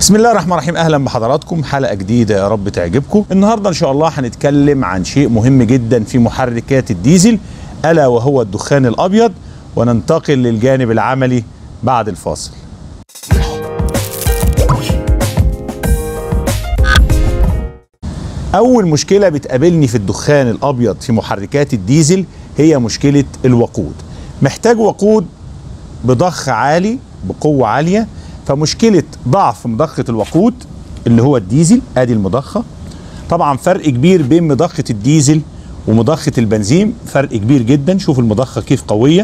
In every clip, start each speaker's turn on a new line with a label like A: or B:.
A: بسم الله الرحمن الرحيم اهلا بحضراتكم حلقه جديده يا رب تعجبكم النهارده ان شاء الله هنتكلم عن شيء مهم جدا في محركات الديزل الا وهو الدخان الابيض وننتقل للجانب العملي بعد الفاصل اول مشكله بتقابلني في الدخان الابيض في محركات الديزل هي مشكله الوقود محتاج وقود بضخ عالي بقوه عاليه فمشكله ضعف مضخه الوقود اللي هو الديزل ادي المضخه طبعا فرق كبير بين مضخه الديزل ومضخه البنزين فرق كبير جدا شوف المضخه كيف قويه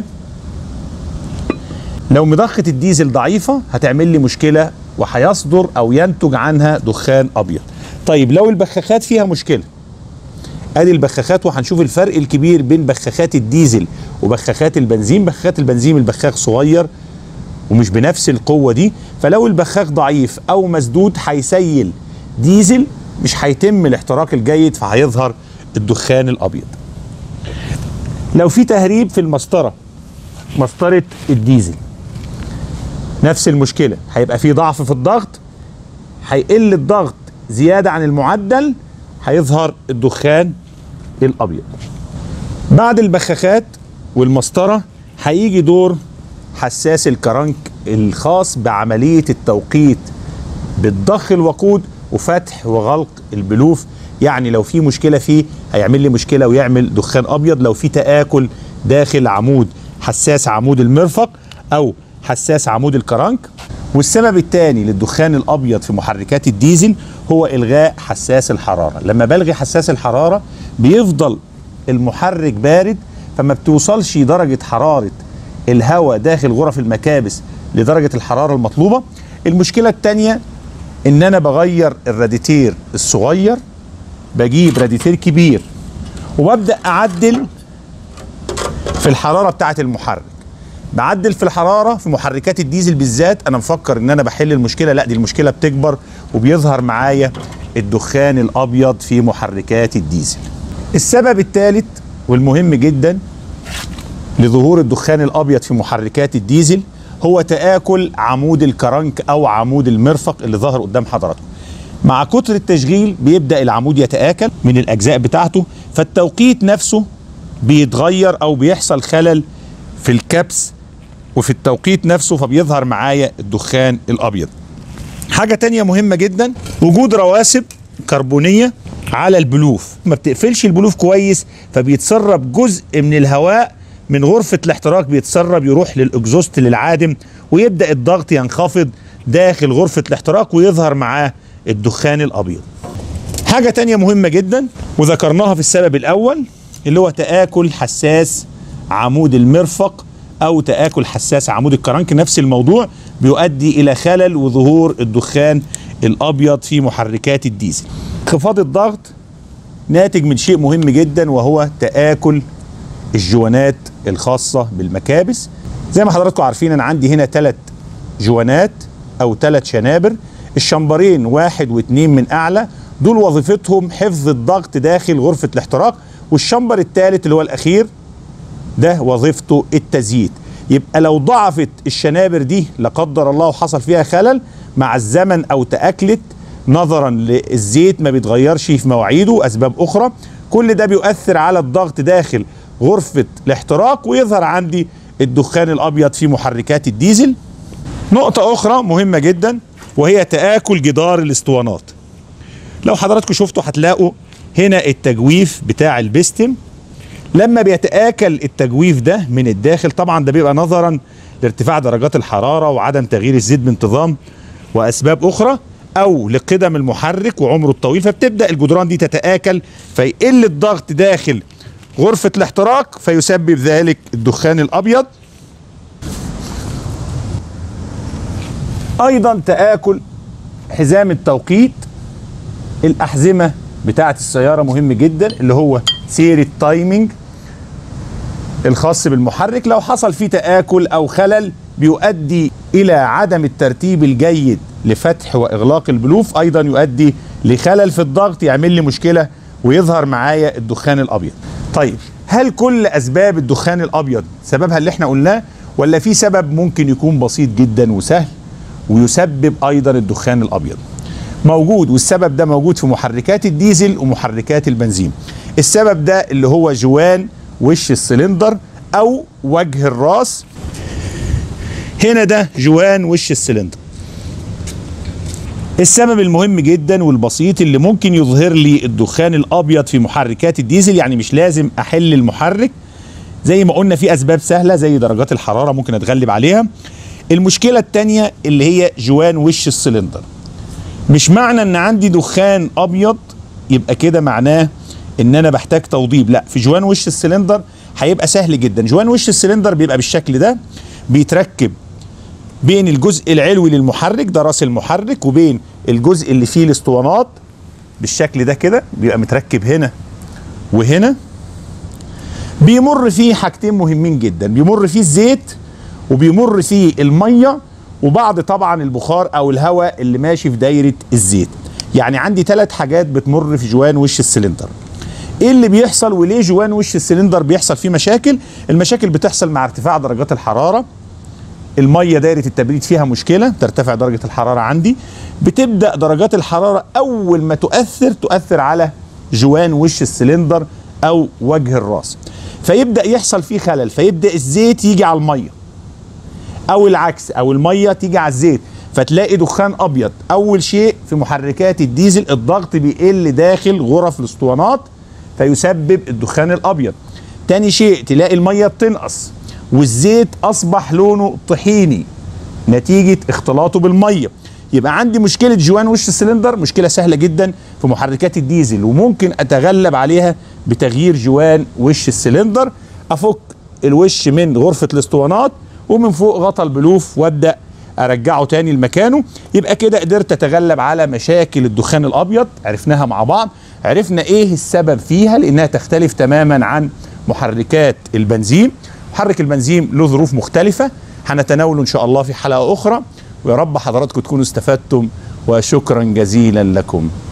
A: لو مضخه الديزل ضعيفه هتعمل لي مشكله وهيصدر او ينتج عنها دخان ابيض طيب لو البخاخات فيها مشكله ادي البخاخات وهنشوف الفرق الكبير بين بخاخات الديزل وبخاخات البنزين بخاخات البنزين البخاخ صغير ومش بنفس القوه دي فلو البخاخ ضعيف او مسدود هيسيل ديزل مش هيتم الاحتراق الجيد فهيظهر الدخان الابيض لو في تهريب في المسطره مسطره الديزل نفس المشكله هيبقى في ضعف في الضغط هيقل الضغط زياده عن المعدل هيظهر الدخان الابيض بعد البخاخات والمسطره هيجي دور حساس الكرنك الخاص بعمليه التوقيت بالضخ الوقود وفتح وغلق البلوف يعني لو في مشكله فيه هيعمل لي مشكله ويعمل دخان ابيض لو في تاكل داخل عمود حساس عمود المرفق او حساس عمود الكرنك والسبب الثاني للدخان الابيض في محركات الديزل هو الغاء حساس الحراره لما بلغي حساس الحراره بيفضل المحرك بارد فما بتوصلش درجه حراره الهواء داخل غرف المكابس لدرجه الحراره المطلوبه المشكله الثانيه ان انا بغير الراديتير الصغير بجيب راديتير كبير وببدا اعدل في الحراره بتاعه المحرك بعدل في الحراره في محركات الديزل بالذات انا مفكر ان انا بحل المشكله لا دي المشكله بتكبر وبيظهر معايا الدخان الابيض في محركات الديزل السبب الثالث والمهم جدا لظهور الدخان الابيض في محركات الديزل هو تآكل عمود الكرنك او عمود المرفق اللي ظهر قدام حضراتكم مع كتر التشغيل بيبدا العمود يتآكل من الاجزاء بتاعته فالتوقيت نفسه بيتغير او بيحصل خلل في الكبس وفي التوقيت نفسه فبيظهر معايا الدخان الابيض حاجه تانية مهمه جدا وجود رواسب كربونيه على البلوف ما بتقفلش البلوف كويس فبيتسرب جزء من الهواء من غرفة الاحتراق بيتسرب يروح للإكزوست للعادم ويبدأ الضغط ينخفض داخل غرفة الاحتراق ويظهر معاه الدخان الأبيض حاجة تانية مهمة جدا وذكرناها في السبب الأول اللي هو تآكل حساس عمود المرفق أو تآكل حساس عمود الكرنك نفس الموضوع بيؤدي إلى خلل وظهور الدخان الأبيض في محركات الديزل انخفاض الضغط ناتج من شيء مهم جدا وهو تآكل الجوانات الخاصة بالمكابس زي ما حضراتكم عارفين أنا عندي هنا ثلاث جوانات أو ثلاث شنابر الشمبرين واحد واثنين من أعلى دول وظيفتهم حفظ الضغط داخل غرفة الاحتراق والشمبر الثالث اللي هو الأخير ده وظيفته التزييت يبقى لو ضعفت الشنابر دي لا قدر الله وحصل فيها خلل مع الزمن أو تأكلت نظرا للزيت ما بيتغيرش في مواعيده أسباب أخرى كل ده بيؤثر على الضغط داخل غرفة الاحتراق ويظهر عندي الدخان الأبيض في محركات الديزل نقطة أخرى مهمة جدا وهي تآكل جدار الاسطوانات لو حضراتكم شفتوا هتلاقوا هنا التجويف بتاع البستم لما بيتآكل التجويف ده من الداخل طبعا ده بيبقى نظرا لارتفاع درجات الحرارة وعدم تغيير الزيت بانتظام وأسباب أخرى أو لقدم المحرك وعمره الطويل فبتبدأ الجدران دي تتآكل فيقل الضغط داخل غرفة الاحتراق فيسبب ذلك الدخان الأبيض أيضا تآكل حزام التوقيت الأحزمة بتاعة السيارة مهم جدا اللي هو سير التايمنج الخاص بالمحرك لو حصل فيه تآكل أو خلل بيؤدي إلى عدم الترتيب الجيد لفتح وإغلاق البلوف أيضا يؤدي لخلل في الضغط يعمل لي مشكلة ويظهر معايا الدخان الأبيض طيب هل كل اسباب الدخان الابيض سببها اللي احنا قلناه ولا في سبب ممكن يكون بسيط جدا وسهل ويسبب ايضا الدخان الابيض موجود والسبب ده موجود في محركات الديزل ومحركات البنزين السبب ده اللي هو جوان وش السلندر او وجه الراس هنا ده جوان وش السلندر السبب المهم جدا والبسيط اللي ممكن يظهر لي الدخان الابيض في محركات الديزل يعني مش لازم احل المحرك زي ما قلنا في اسباب سهله زي درجات الحراره ممكن اتغلب عليها المشكله الثانيه اللي هي جوان وش السلندر مش معنى ان عندي دخان ابيض يبقى كده معناه ان انا بحتاج توضيب لا في جوان وش السلندر هيبقى سهل جدا جوان وش السلندر بيبقى بالشكل ده بيتركب بين الجزء العلوي للمحرك ده راس المحرك وبين الجزء اللي فيه الاسطوانات بالشكل ده كده بيبقى متركب هنا وهنا بيمر فيه حاجتين مهمين جدا بيمر فيه الزيت وبيمر فيه الميه وبعض طبعا البخار او الهواء اللي ماشي في دايره الزيت يعني عندي ثلاث حاجات بتمر في جوان وش السلندر ايه اللي بيحصل وليه جوان وش السلندر بيحصل فيه مشاكل المشاكل بتحصل مع ارتفاع درجات الحراره الميه دايره التبريد فيها مشكله ترتفع درجه الحراره عندي بتبدا درجات الحراره اول ما تؤثر تؤثر على جوان وش السلندر او وجه الراس فيبدا يحصل فيه خلل فيبدا الزيت يجي على الميه او العكس او الميه تيجي على الزيت فتلاقي دخان ابيض اول شيء في محركات الديزل الضغط بيقل داخل غرف الاسطوانات فيسبب الدخان الابيض تاني شيء تلاقي الميه بتنقص والزيت اصبح لونه طحيني نتيجه اختلاطه بالميه يبقى عندي مشكله جوان وش السلندر مشكله سهله جدا في محركات الديزل وممكن اتغلب عليها بتغيير جوان وش السلندر افك الوش من غرفه الاسطوانات ومن فوق غطا البلوف وابدا ارجعه تاني لمكانه يبقى كده قدرت اتغلب على مشاكل الدخان الابيض عرفناها مع بعض عرفنا ايه السبب فيها لانها تختلف تماما عن محركات البنزين محرك البنزين له ظروف مختلفه هنتناوله ان شاء الله في حلقه اخرى ويا رب حضراتكم تكونوا استفدتم وشكرا جزيلا لكم